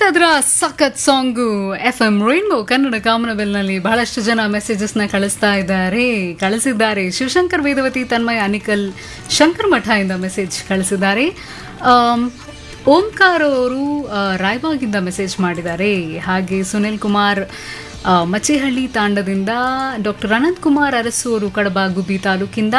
ಕೇಳಿದ್ರ ಸಖತ್ song F M rainbow Kannada ಕಾಮನಬೆಲ್ನಲ್ಲಿ ಬಹಳಷ್ಟು ಜನ ಮೆಸೇಜಸ್ನ ಕಳಿಸ್ತಾ ಇದ್ದಾರೆ ಕಳಿಸಿದ್ದಾರೆ ಶಿವಶಂಕರ್ ವೇದವತಿ ತನ್ಮಯ ಅನಿಕಲ್ ಶಂಕರ್ ಮಠ ಇಂದ ಮೆಸೇಜ್ ಕಳಿಸಿದ್ದಾರೆ ಆಮ್, ಓಂಕಾರ ಅವರು ಆ, ರಾಯಬಾಗಿಂದ ಮೆಸೇಜ್ ಮಾಡಿದ್ದಾರೆ ಹಾಗೆ ಸುನಿಲ್ ಕುಮಾರ್ ಆ, ಮಚೇಹಳ್ಳಿ ತಾಂಡದಿಂದ ಡಾಕ್ಟರ್ ಅನಂತ್ ಕುಮಾರ್ ಅರಸು ಅವರು ಕಡಬ ಗುಬ್ಬಿ ತಾಲೂಕಿಂದ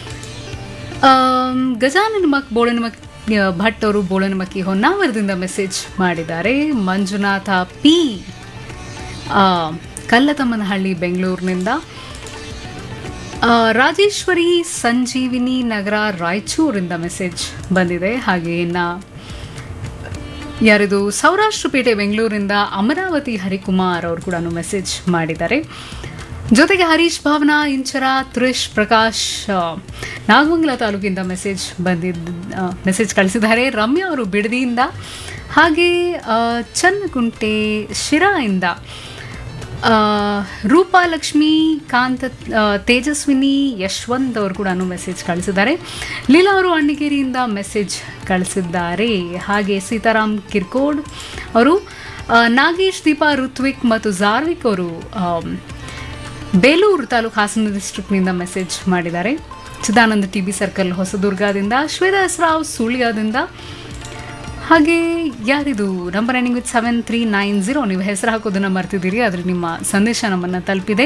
ಆಮ್, ಗಜಾನನ ಮಕ್ ಬೋಳನಮಕ್ ಭಟ್ ಅವರು ಬೋಳನಮಕ್ಕಿ ಹೊನ್ನಾವರದಿಂದ ಮೆಸೇಜ್ ಮಾಡಿದ್ದಾರೆ ಮಂಜುನಾಥ ಪಿ ಆ, ಕಲ್ಲತಮ್ಮನಹಳ್ಳಿ ಬೆಂಗಳೂರಿನಿಂದ ಆ, ರಾಜೇಶ್ವರಿ ಸಂಜೀವಿನಿ ನಗರ ರಾಯಚೂರಿಂದ ಮೆಸೇಜ್ ಬಂದಿದೆ ಹಾಗೆ ಇನ್ನ ಯಾರಿದು ಸೌರಾಷ್ಟ್ರಪೇಟೆ ಬೆಂಗಳೂರಿಂದ ಅಮರಾವತಿ ಹರಿಕುಮಾರ್ ಅವರು ಕೂಡ ಮೆಸೇಜ್ ಮಾಡಿದ್ದಾರೆ ಜೊತೆಗೆ ಹರೀಶ್ ಭಾವನಾ ಇಂಚರ ತ್ರಿಶ್ ಪ್ರಕಾಶ್ ಆ, ನಾಗಮಂಗಲ ತಾಲೂಕಿಂದ ಮೆಸೇಜ್ ಬಂದಿದ್ದ ಆ, ಮೆಸೇಜ್ ಕಳಿಸಿದ್ದಾರೆ ರಮ್ಯಾ ಅವರು ಬಿಡದಿಯಿಂದ ಹಾಗೆ ಆ, ಚನ್ನಕುಂಟೆ ಶಿರಾಯಿಂದ ಆ, ರೂಪಾಲಕ್ಷ್ಮಿ ಕಾಂತ ಆ, ತೇಜಸ್ವಿನಿ ಯಶವಂತ್ ಅವರು ಕೂಡ ಮೆಸೇಜ್ ಕಳಿಸಿದ್ದಾರೆ ಲೀಲಾ ಅವರು ಅಣ್ಣಿಗೇರಿಯಿಂದ ಮೆಸೇಜ್ ಕಳಿಸಿದ್ದಾರೆ ಹಾಗೆ ಸೀತಾರಾಮ್ ಕಿರ್ಕೋಡ್ ಅವರು ಆ, ನಾಗೇಶ್ ದೀಪಾ ಋತ್ವಿಕ್ ಮತ್ತು ಜಾರ್ವಿಕ್ ಅವರು ಆಮ್, ಬೇಲೂರು ತಾಲೂಕು ಹಾಸನ ಡಿಸ್ಟ್ರಿಕ್ಟ್ನಿಂದ ಮೆಸೇಜ್ ಮಾಡಿದ್ದಾರೆ ಚಿದಾನಂದ ಟಿ ಬಿ ಸರ್ಕಲ್ ಹೊಸದುರ್ಗದಿಂದ ಶ್ವೇತಾಸ್ ರಾವ್ ಸುಳ್ಯದಿಂದ ಹಾಗೆ ಯಾರಿದು number ending with seven three nine zero ನೀವು ಹೆಸರು ಹಾಕೋದನ್ನ ಮರ್ತಿದ್ದೀರಿ ಆದರೆ ನಿಮ್ಮ ಸಂದೇಶ ನಮ್ಮನ್ನು ತಲುಪಿದೆ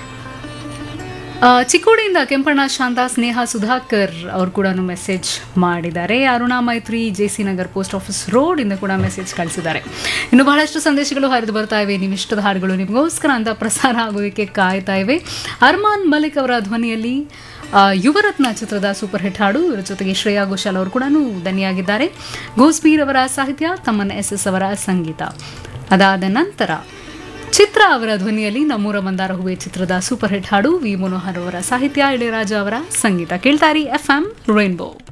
ಆ, ಚಿಕ್ಕೋಡಿಯಿಂದ ಕೆಂಪಣ್ಣ ಶಾಂತ ಸ್ನೇಹ ಸುಧಾಕರ್ ಅವರು ಕೂಡ ಮೆಸೇಜ್ ಮಾಡಿದ್ದಾರೆ Aruna Maitri J C Nagar post office road ಇಂದ ಕೂಡ ಮೆಸೇಜ್ ಕಳಿಸಿದ್ದಾರೆ ಇನ್ನು ಬಹಳಷ್ಟು ಸಂದೇಶಗಳು ಹರಿದು ಬರ್ತಾ ಇವೆ ನಿಮ್ಮ ಇಷ್ಟದ ಹಾಡುಗಳು ನಿಮಗೋಸ್ಕರ ಅಂತ ಪ್ರಸಾರ ಆಗೋದಕ್ಕೆ ಕಾಯ್ತಾ ಇವೆ ಅರ್ಮಾನ್ ಮಲಿಕ್ ಅವರ ಧ್ವನಿಯಲ್ಲಿ ಆ, ಯುವರತ್ನ ಚಿತ್ರದ ಸೂಪರ್ ಹಿಟ್ ಹಾಡು ಇವರ ಜೊತೆಗೆ ಶ್ರೇಯಾ ಘೋಷಾಲ್ ಅವರು ಕೂಡ ದನಿಯಾಗಿದ್ದಾರೆ ಗೋಸ್ಬೀರ್ ಅವರ ಸಾಹಿತ್ಯ ತಮ್ಮನ್ ಎಸ್ ಎಸ್ ಅವರ ಸಂಗೀತ ಅದಾದ ನಂತರ ಚಿತ್ರ ಅವರ ಧ್ವನಿಯಲ್ಲಿ ನಮ್ಮೂರ ಮಂದಾರ ಹೂವೆ ಚಿತ್ರದ ಸೂಪರ್ ಹಿಟ್ ಹಾಡು ವಿ ಮನೋಹರ್ ಅವರ ಸಾಹಿತ್ಯ ಇಳೆಯರಾಜ ಅವರ ಸಂಗೀತ ಕೇಳ್ತಾರಿ ಎಫ್ ಎಂ ರೈನ್ಬೋ